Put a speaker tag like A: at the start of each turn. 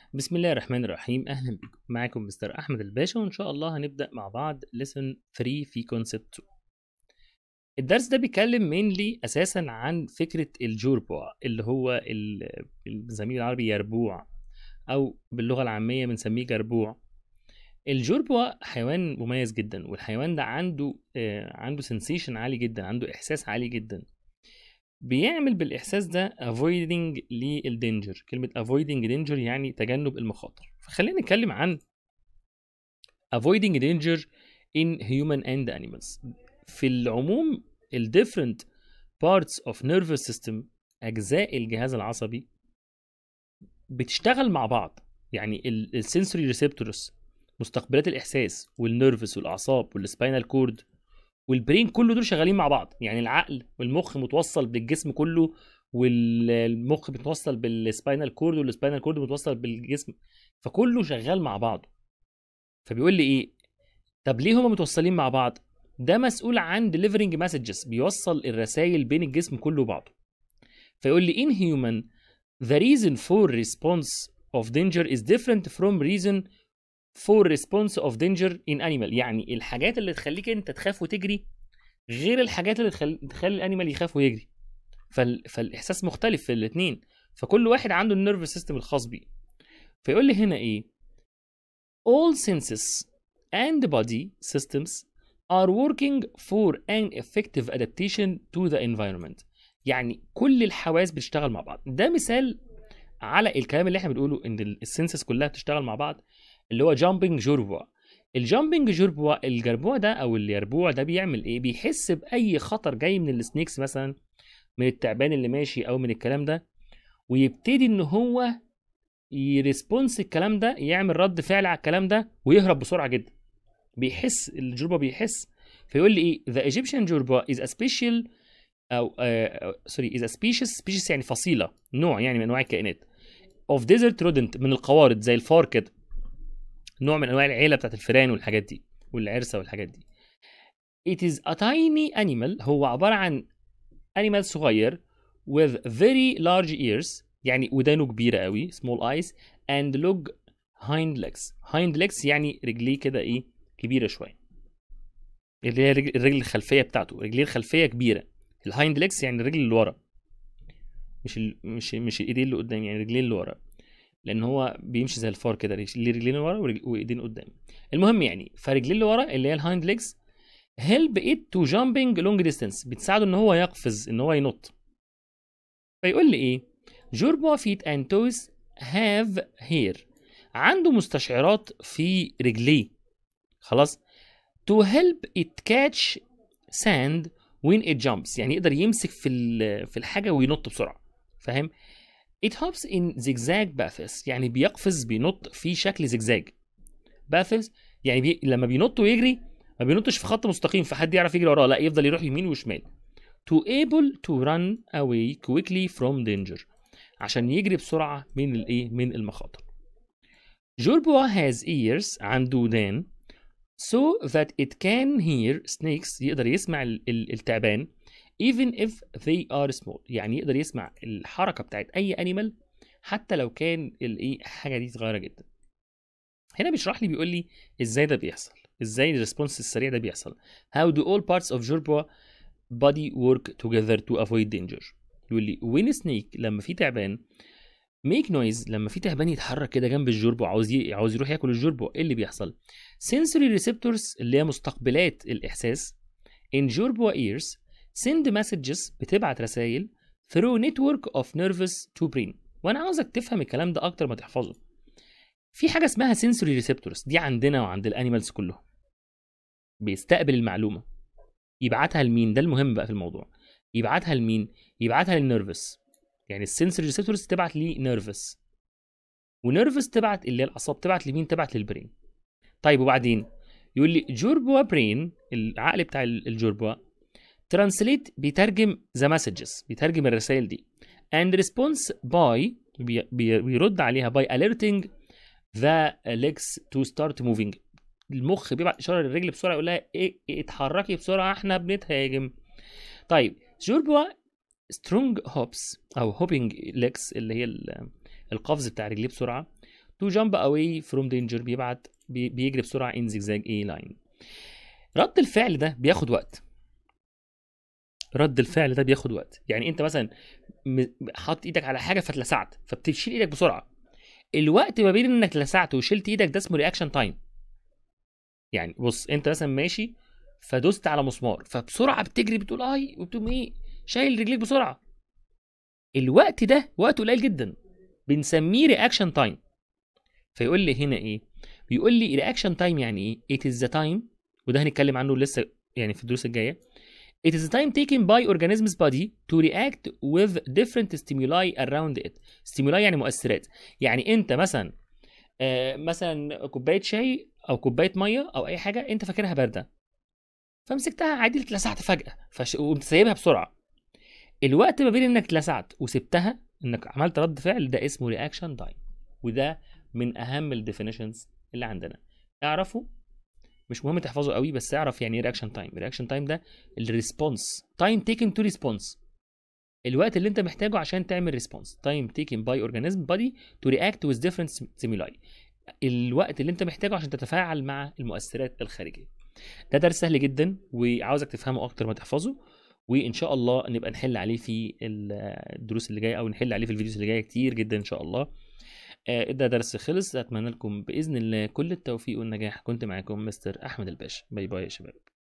A: بسم الله الرحمن الرحيم اهلا بكم معاكم مستر احمد الباشا وان شاء الله هنبدا مع بعض lesson 3 في concept 2 الدرس ده بيتكلم mainly اساسا عن فكره الجوربوع اللي هو ال- بنسميه بالعربي يربوع او باللغه العاميه بنسميه جربوع الجوربوع حيوان مميز جدا والحيوان ده عنده آه، عنده سنسيشن عالي جدا عنده احساس عالي جدا بيعمل بالاحساس ده avoiding للدينجر كلمه avoiding danger يعني تجنب المخاطر فخلينا نتكلم عن avoiding danger in human and animals في العموم ال different parts of nervous system اجزاء الجهاز العصبي بتشتغل مع بعض يعني السنسوري ريسبتورز مستقبلات الاحساس والنيرفس والاعصاب والسباينال كورد والبرين كله دول شغالين مع بعض يعني العقل والمخ متوصل بالجسم كله والمخ متوصل بالسباينال كورد والسباينال كورد متوصل بالجسم فكله شغال مع بعضه فبيقول لي ايه طب ليه هما متوصلين مع بعض ده مسؤول عن delivering messages بيوصل الرسائل بين الجسم كله وبعضه فيقول لي in human the reason for response of danger is different from reason for response of danger in animal يعني الحاجات اللي تخليك انت تخاف وتجري غير الحاجات اللي تخلي, تخلي الانيمال يخاف ويجري فال... فالاحساس مختلف في الاثنين فكل واحد عنده النيرفس سيستم الخاص بيه فيقول لي هنا ايه all senses and body systems are working for an effective adaptation to the environment يعني كل الحواس بتشتغل مع بعض ده مثال على الكلام اللي احنا بنقوله ان السنسز كلها بتشتغل مع بعض اللي هو جامبنج جوربوا الجامبنج جوربوا الجربوع ده او اليربوع ده بيعمل ايه بيحس باي خطر جاي من السنيكس مثلا من التعبان اللي ماشي او من الكلام ده ويبتدي ان هو يريسبونس الكلام ده يعمل رد فعل على الكلام ده ويهرب بسرعه جدا بيحس الجربوع بيحس فيقول لي ايه the Egyptian جوربوا is a special او سوري is a species species يعني فصيله نوع يعني من انواع الكائنات of desert rodent من القوارض زي الفار كده نوع من انواع العيله بتاعت الفئران والحاجات دي والعرسه والحاجات دي it is a tiny animal هو عباره عن animal صغير with very large ears يعني ودانه كبيره قوي small eyes and long hind legs hind legs يعني رجليه كده ايه كبيره شويه اللي هي الرجل الرجل الخلفيه بتاعته رجليه الخلفيه كبيره الهايند ليجز يعني الرجل اللي ورا مش ال... مش مش الايدين اللي قدام يعني الرجلين اللي ورا لان هو بيمشي زي الفار كده ليه رجلين ورا ورج- وايدين قدام المهم يعني فرجلين اللي ورا اللي هي الهايند ليجز هيلب ات تو جامبنج لونج ديستانس بتساعده ان هو يقفز ان هو ينط فيقول لي ايه جوربوا فيت اند توز هاف هير عنده مستشعرات في رجليه خلاص to help it catch sand when it jumps يعني يقدر يمسك في ال- في الحاجه وينط بسرعه فاهم it hops in zigzag paths يعني بيقفز بينط في شكل زجزاج paths يعني بي... لما بينط ويجري ما بينطش في خط مستقيم فحد يعرف يجري وراه لا يفضل يروح يمين وشمال to able to run away quickly from danger عشان يجري بسرعه من الايه من المخاطر جوربوا has ears عنده ودان so that it can hear snakes يقدر يسمع ال- ال- التعبان even if they are small يعني يقدر يسمع الحركه بتاعت اي انيمال حتى لو كان الايه حاجه دي صغيره جدا هنا بيشرح لي بيقول لي ازاي ده بيحصل ازاي الريسبونس السريع ده بيحصل how do all parts of Jorboa body work together to avoid danger يقول لي when a snake لما في تعبان make noise لما في تعبان يتحرك كده جنب الجوربو عاوز ي... عاوز يروح ياكل الجوربو ايه اللي بيحصل sensory receptors اللي هي مستقبلات الاحساس in Jorboa ears send messages بتبعت رسائل through network of nervous to brain وانا عاوزك تفهم الكلام ده اكتر ما تحفظه في حاجه اسمها sensory receptors دي عندنا وعند الانيمالز كلهم بيستقبل المعلومه يبعتها لمين ده المهم بقى في الموضوع يبعتها لمين يبعتها للنيرفس يعني السنسوري ريسبتورز تبعت لي نيرفس ونيرفس تبعت اللي هي الاعصاب تبعت لمين تبعت للبرين طيب وبعدين يقول لي جوربوا برين العقل بتاع ال- الجوربوا ترانسليت بيترجم ذا مسجز بيترجم الرسائل دي and response by بي بي بيرد عليها by alerting the legs to start moving المخ بيبعت اشاره للرجل بسرعه يقول لها إيه إيه اتحركي بسرعه احنا بنتهاجم طيب جوربوا سترونج هوبس او هوبينج ليكس اللي هي ال- القفز بتاع رجليه بسرعه to jump away from danger بيبعت بي- بيجري بسرعه in zigzag a line رد الفعل ده بياخد وقت رد الفعل ده بياخد وقت يعني انت مثلا م- حاطط ايدك على حاجه فاتلسعت فبتشيل ايدك بسرعه الوقت ما بين انك لسعت وشلت ايدك ده اسمه رياكشن تايم يعني بص انت مثلا ماشي فدوست على مسمار فبسرعه بتجري بتقول اي وبتقوم ايه شايل رجليك بسرعه الوقت ده وقت قليل جدا بنسميه رياكشن تايم فيقول لي هنا ايه بيقول لي رياكشن تايم يعني ايه it is the time وده هنتكلم عنه لسه يعني في الدروس الجايه it is the time taken by organism's body to react with different stimuli around it stimuli يعني مؤثرات يعني انت مثلا آه مثلا كوبايه شاي او كوبايه ميه او اي حاجه انت فاكرها بارده فمسكتها عادي اتلسعت فجاه فش... وقمت سايبها بسرعه الوقت ما بين انك اتلسعت وسبتها انك عملت رد فعل ده اسمه رياكشن تايم وده من اهم الديفينيشنز اللي عندنا اعرفوا مش مهم تحفظه قوي بس اعرف يعني ايه رياكشن تايم رياكشن تايم ده الريسبونس تايم تيكن تو ريسبونس الوقت اللي انت محتاجه عشان تعمل ريسبونس تايم تيكن باي اورجانيزم بادي تو رياكت وذ ديفرنت ستيمولاي الوقت اللي انت محتاجه عشان تتفاعل مع المؤثرات الخارجيه ده درس سهل جدا وعاوزك تفهمه اكتر ما تحفظه وان شاء الله نبقى نحل عليه في الدروس اللي جايه او نحل عليه في الفيديوز اللي جايه كتير جدا ان شاء الله آه، ده درس خلص اتمنى لكم باذن الله كل التوفيق والنجاح كنت معاكم مستر احمد الباشا باي باي يا شباب